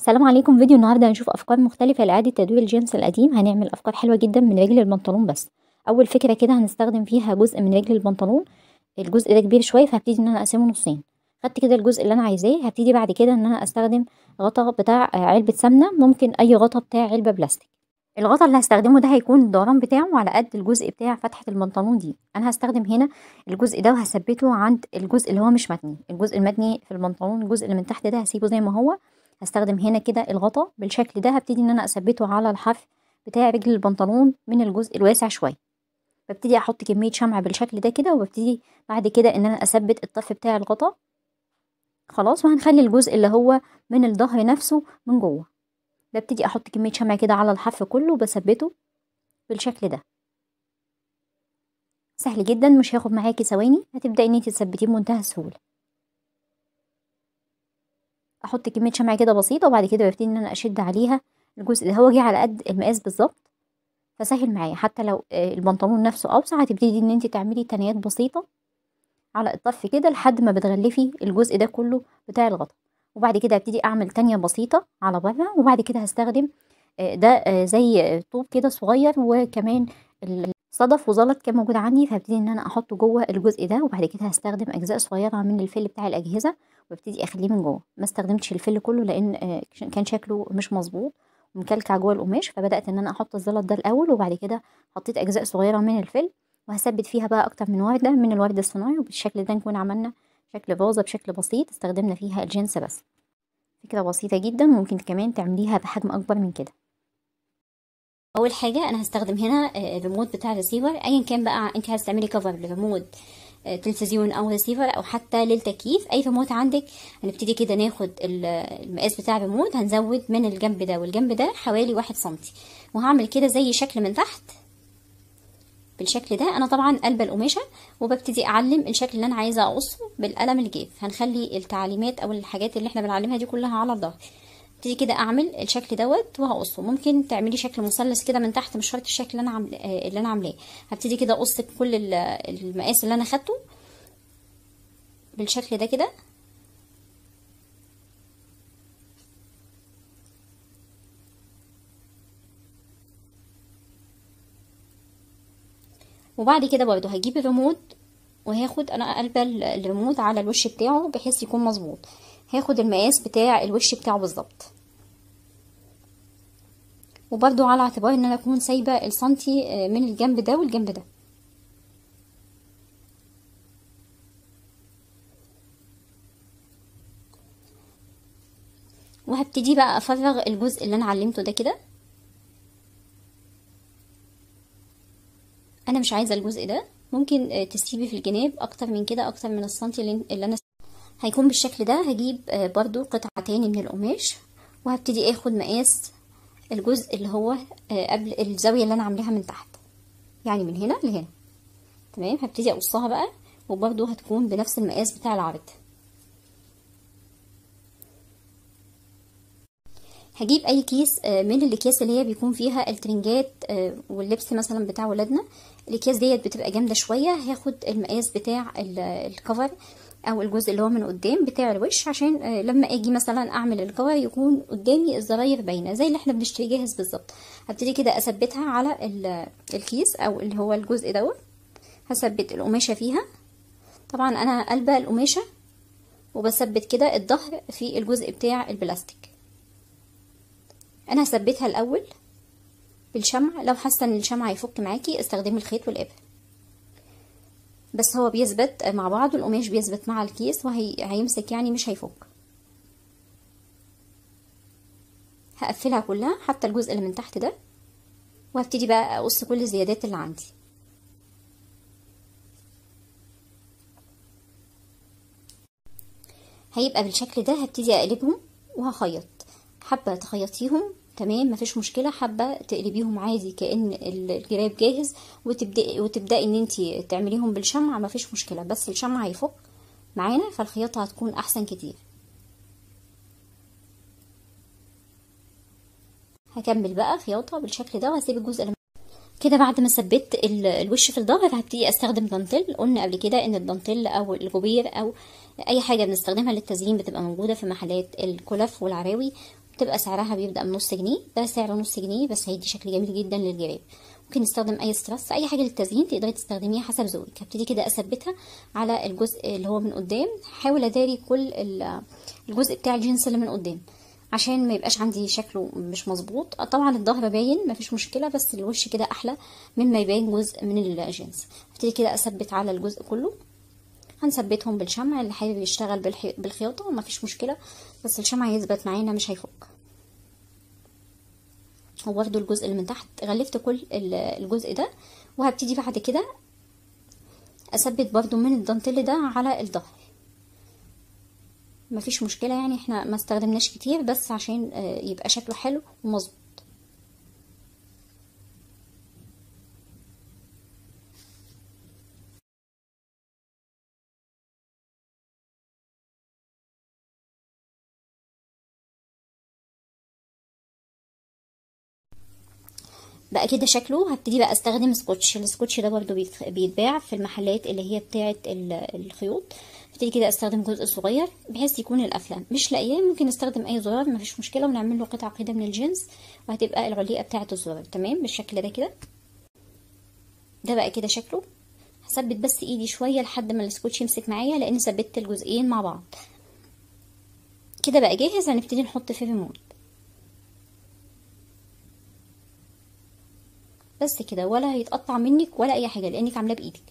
السلام عليكم فيديو النهارده هنشوف افكار مختلفه لاعاده تدوير الجينز القديم هنعمل افكار حلوه جدا من رجل البنطلون بس اول فكره كده هنستخدم فيها جزء من رجل البنطلون الجزء ده كبير شويه فهبتدي ان انا اقسمه نصين خدت كده الجزء اللي انا عايزاه هبتدي بعد كده ان انا استخدم غطا بتاع علبه سمنه ممكن اي غطا بتاع علبه بلاستيك الغطا اللي هستخدمه ده هيكون الدوران بتاعه على قد الجزء بتاع فتحه البنطلون دي انا هستخدم هنا الجزء ده وهثبته عند الجزء اللي هو مش متني الجزء المتني في البنطلون الجزء اللي من تحت ده هسيبه زي ما هو هستخدم هنا كده الغطا بالشكل ده هبتدي ان انا اثبته على الحرف بتاع رجل البنطلون من الجزء الواسع شويه ببتدي احط كميه شمع بالشكل ده كده وببتدي بعد كده ان انا اثبت الطرف بتاع الغطا خلاص وهنخلي الجزء اللي هو من الظهر نفسه من جوه ببتدي احط كميه شمع كده على الحرف كله وبثبته بالشكل ده سهل جدا مش هياخد معاكي ثواني هتبداي ان انت تثبتيه بمنتهى السهوله احط كميه شمع كده بسيطه وبعد كده ببتدي ان انا اشد عليها الجزء ده هو جه على قد المقاس بالظبط فسهل معايا حتى لو البنطلون نفسه اوسع هتبتدي ان انت تعملي تنيات بسيطه على الطرف كده لحد ما بتغلفي الجزء ده كله بتاع الغطا وبعد كده هبتدي اعمل تانية بسيطه على بره وبعد كده هستخدم ده زي طوب كده صغير وكمان صدف وزلط كان موجود عندي فهبتدي ان انا احطه جوه الجزء ده وبعد كده هستخدم اجزاء صغيره من الفل بتاع الاجهزه وابتدي اخليه من جوه ما استخدمتش الفل كله لان كان شكله مش مظبوط ومكلكع جوه القماش فبدات ان انا احط الزلط ده الاول وبعد كده حطيت اجزاء صغيره من الفل وهثبت فيها بقى اكتر من ورده من الورد الصناعي وبالشكل ده نكون عملنا شكل فازه بشكل بسيط استخدمنا فيها الجنس بس فكره بسيطه جدا ممكن كمان تعمليها بحجم اكبر من كده اول حاجه انا هستخدم هنا الريموت بتاع الريسيفر ايا كان بقى انت عايزه تعملي كفر لريموت تلفزيون او ريسيفر او حتى للتكييف اي ريموت عندك هنبتدي كده ناخد المقاس بتاع الريموت هنزود من الجنب ده والجنب ده حوالي واحد سنتي وهعمل كده زي شكل من تحت بالشكل ده انا طبعا قلبه القماشه وببتدي اعلم الشكل اللي انا عايزه اقصه بالقلم الجاف هنخلي التعليمات او الحاجات اللي احنا بنعلمها دي كلها على الظهر ابتدي كده اعمل الشكل دوت وهقصه ممكن تعملي شكل مثلث كده من تحت مش شرط الشكل اللي انا عامل اللي انا عاملاه هبتدي كده اقص كل المقاس اللي انا خدته بالشكل ده كده وبعد كده برضو هجيب الريموت وهاخد انا قلبه الريموت على الوش بتاعه بحيث يكون مظبوط هاخد المقاس بتاع الوش بتاعه بالظبط وبرضو على اعتبار ان انا اكون سايبه السنتي من الجنب ده والجنب ده وهبتدي بقى افرغ الجزء اللي انا علمته ده كده انا مش عايزه الجزء ده ممكن تسيبي في الجناب اكتر من كده اكتر من السنتي اللي انا هيكون بالشكل ده هجيب برضو قطعة تاني من القماش وهبتدي اخد مقاس الجزء اللي هو قبل الزاوية اللي انا عاملاها من تحت يعني من هنا لهنا تمام هبتدي اقصها بقى وبرضو هتكون بنفس المقاس بتاع العرض هجيب اي كيس من الاكياس اللي هي بيكون فيها الترنجات واللبس مثلا بتاع ولادنا الاكياس ديت بتبقى جامده شويه هاخد المقاس بتاع الكفر او الجزء اللي هو من قدام بتاع الوش عشان لما اجي مثلا اعمل الكفر يكون قدامي الزراير باينه زي اللي احنا بنشتري جاهز بالظبط هبتدي كده اثبتها على الكيس او اللي هو الجزء دوت هثبت القماشه فيها طبعا انا قلبه القماشه وبثبت كده الظهر في الجزء بتاع البلاستيك انا هثبتها الاول بالشمع لو حاسه ان الشمع هيفك معاكي استخدمي الخيط والابره بس هو بيثبت مع بعض القماش بيثبت مع الكيس وهيمسك يعني مش هيفك هقفلها كلها حتى الجزء اللي من تحت ده وهبتدي بقى اقص كل الزيادات اللي عندي هيبقى بالشكل ده هبتدي اقلبهم وهخيط حابه تخيطيهم تمام مفيش مشكله حابه تقلبيهم عادي كان الجراب جاهز وتبداي وتبداي ان انت تعمليهم بالشمع مفيش مشكله بس الشمع هيفك معانا فالخياطه هتكون احسن كتير هكمل بقى خياطه بالشكل ده وهسيب الجزء اللي كده بعد ما ثبت الوش في الظهر هبتدي استخدم دانتيل قلنا قبل كده ان الدانتيل او الجوبير او اي حاجه بنستخدمها للتزيين بتبقى موجوده في محلات الكلف والعراوي بتبقى سعرها بيبدأ من نص جنيه ده سعره نص جنيه بس هيدي شكل جميل جدا للجراب ممكن نستخدم اي سترس اي حاجه للتزيين تقدري تستخدميها حسب ذوقك هبتدي كده اثبتها على الجزء اللي هو من قدام هحاول اداري كل الجزء بتاع الجنس اللي من قدام عشان ما يبقاش عندي شكله مش مظبوط طبعا الظهر باين مفيش مشكله بس الوش كده احلى من ما يبان جزء من الجنس هبتدي كده اثبت على الجزء كله هنثبتهم بالشمع اللي حابب يشتغل بالحي... بالخياطه مفيش مشكله بس الشمع يثبت معانا مش هيفك وبرده الجزء اللي من تحت غلفت كل الجزء ده وهبتدي بعد كده اثبت برده من الدانتيل ده على الظهر مفيش مشكله يعني احنا ما استخدمناش كتير بس عشان يبقى شكله حلو ومظبوط بقى كده شكله هبتدي بقى استخدم سكوتش السكوتش ده برضو بيتباع في المحلات اللي هي بتاعه الخيوط هبتدي كده استخدم جزء صغير بحيث يكون القفله مش لاقياه ممكن نستخدم اي زرار مفيش مشكله ونعمل له قطعه كده من الجنس وهتبقى العليقه بتاعه الزرار تمام بالشكل ده كده ده بقى كده شكله هثبت بس ايدي شويه لحد ما السكوتش يمسك معايا لان ثبتت الجزئين مع بعض كده بقى جاهز هنبتدي نحط فيه ريموت بس كده ولا هيتقطع منك ولا اي حاجه لانك عاملاه بايدك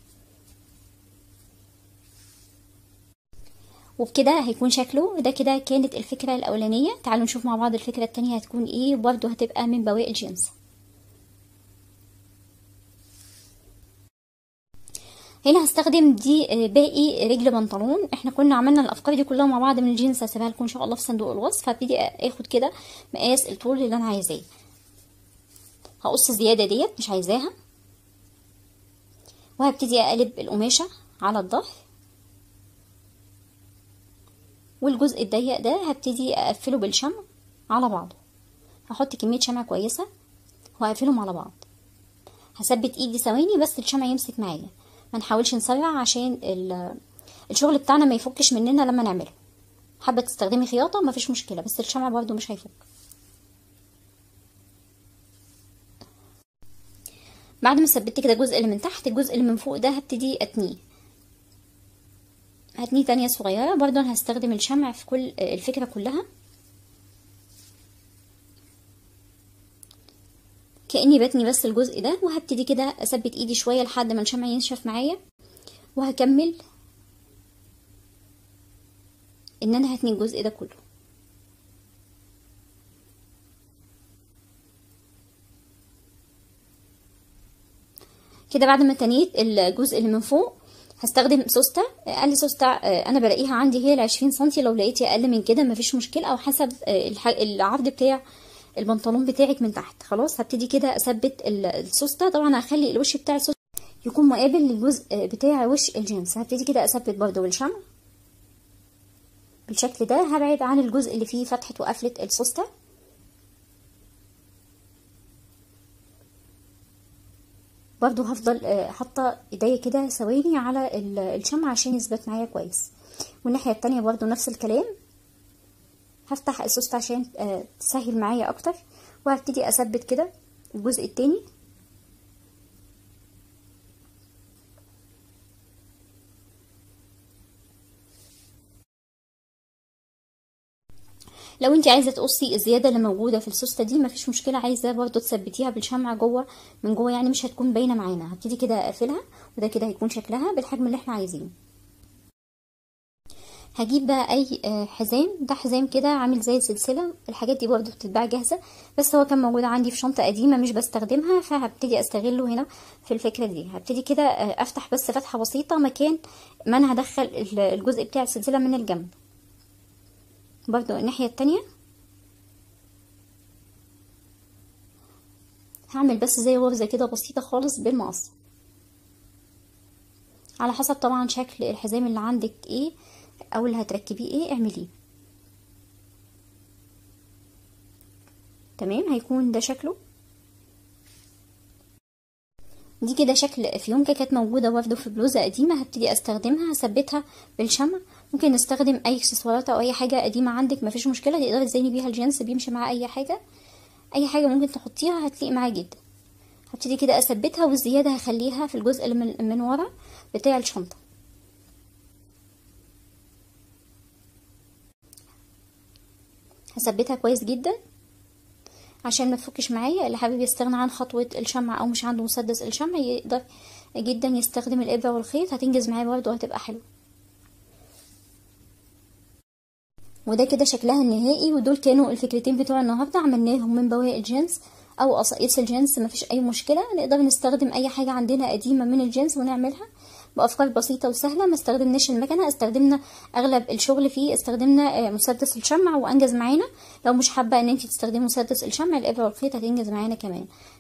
وبكده هيكون شكله ده كده كانت الفكره الاولانيه تعالوا نشوف مع بعض الفكره التانية هتكون ايه برضو هتبقى من بواقي الجنس هنا هستخدم دي باقي رجل بنطلون احنا كنا عملنا الافكار دي كلها مع بعض من الجينز هسيبها لكم ان شاء الله في صندوق الوصف هبتدي اخد كده مقاس الطول اللي انا عايزاه هقص الزياده ديت مش عايزاها وهبتدي اقلب القماشه على الظهر والجزء الضيق ده هبتدي اقفله بالشمع على بعضه هحط كميه شمع كويسه وهقفلهم على بعض هثبت ايدي ثواني بس الشمع يمسك معايا ما نحاولش نسرع عشان الشغل بتاعنا ما يفكش مننا لما نعمله حابه تستخدمي خياطه مفيش مشكله بس الشمع برضو مش هيفك بعد ما ثبت كده الجزء اللي من تحت الجزء اللي من فوق ده هبتدي اتنيه هتنيه تانية صغيرة برضو انا هستخدم الشمع في كل الفكرة كلها كأني بتني بس الجزء ده وهبتدي كده اثبت ايدي شوية لحد ما الشمع ينشف معايا وهكمل ان انا هتني الجزء ده كله كده بعد ما تنيت الجزء اللي من فوق هستخدم سوسته اقل سوسته انا بلاقيها عندي هي العشرين سنتي لو لقيتي اقل من كده مفيش مشكله او حسب العرض بتاع البنطلون بتاعك من تحت خلاص هبتدي كده اثبت السوسته طبعا هخلي الوش بتاع السوسته يكون مقابل للجزء بتاع وش الجنس هبتدي كده اثبت برده بالشمع بالشكل ده هبعد عن الجزء اللي فيه فتحه وقفله السوسته برضو هفضل حاطه ايديا كده ثواني على الشمع عشان يثبت معايا كويس والناحيه التانية برضو نفس الكلام هفتح السوست عشان تسهل معايا اكتر وهبتدي اثبت كده الجزء التاني لو انت عايزه تقصي الزياده اللي موجوده في السوسته دي مفيش مشكله عايزه برضو تثبتيها بالشمع جوه من جوه يعني مش هتكون باينه معانا هبتدي كده اقفلها وده كده هيكون شكلها بالحجم اللي احنا عايزينه هجيب بقى اي حزام ده حزام كده عامل زي السلسله الحاجات دي برضو بتتباع جاهزه بس هو كان موجود عندي في شنطه قديمه مش بستخدمها فهبتدي استغله هنا في الفكره دي هبتدي كده افتح بس فتحه بسيطه مكان ما انا هدخل الجزء بتاع السلسله من الجنب برضو الناحية التانية هعمل بس زي غرزة كده بسيطة خالص بالمقص على حسب طبعا شكل الحزام اللي عندك ايه او اللي هتركبيه ايه اعمليه تمام هيكون ده شكله دي كده شكل فيونكة كانت موجودة برضه في بلوزة قديمة هبتدي استخدمها هثبتها بالشمع ممكن نستخدم اي اكسسوارات او اي حاجه قديمه عندك مفيش مشكله تقدري تزيني بيها الجنس بيمشي معاه اي حاجه اي حاجه ممكن تحطيها هتليق معاه جدا هبتدي كده اثبتها والزياده هخليها في الجزء اللي من, من ورا بتاع الشنطه هثبتها كويس جدا عشان ما تفكش معايا اللي حابب يستغنى عن خطوه الشمع او مش عنده مسدس الشمع يقدر جدا يستخدم الابره والخيط هتنجز معايا برضه وهتبقى حلوه وده كده شكلها النهائي ودول كانوا الفكرتين بتوع النهارده عملناهم من بواقي الجنس او قصاقيس الجنس مفيش اي مشكله نقدر نستخدم اي حاجه عندنا قديمه من الجنس ونعملها بافكار بسيطه وسهله ما استخدمناش المكنه استخدمنا اغلب الشغل فيه استخدمنا مسدس الشمع وانجز معانا لو مش حابه ان انت تستخدمي مسدس الشمع الابره والخيط هتنجز معانا كمان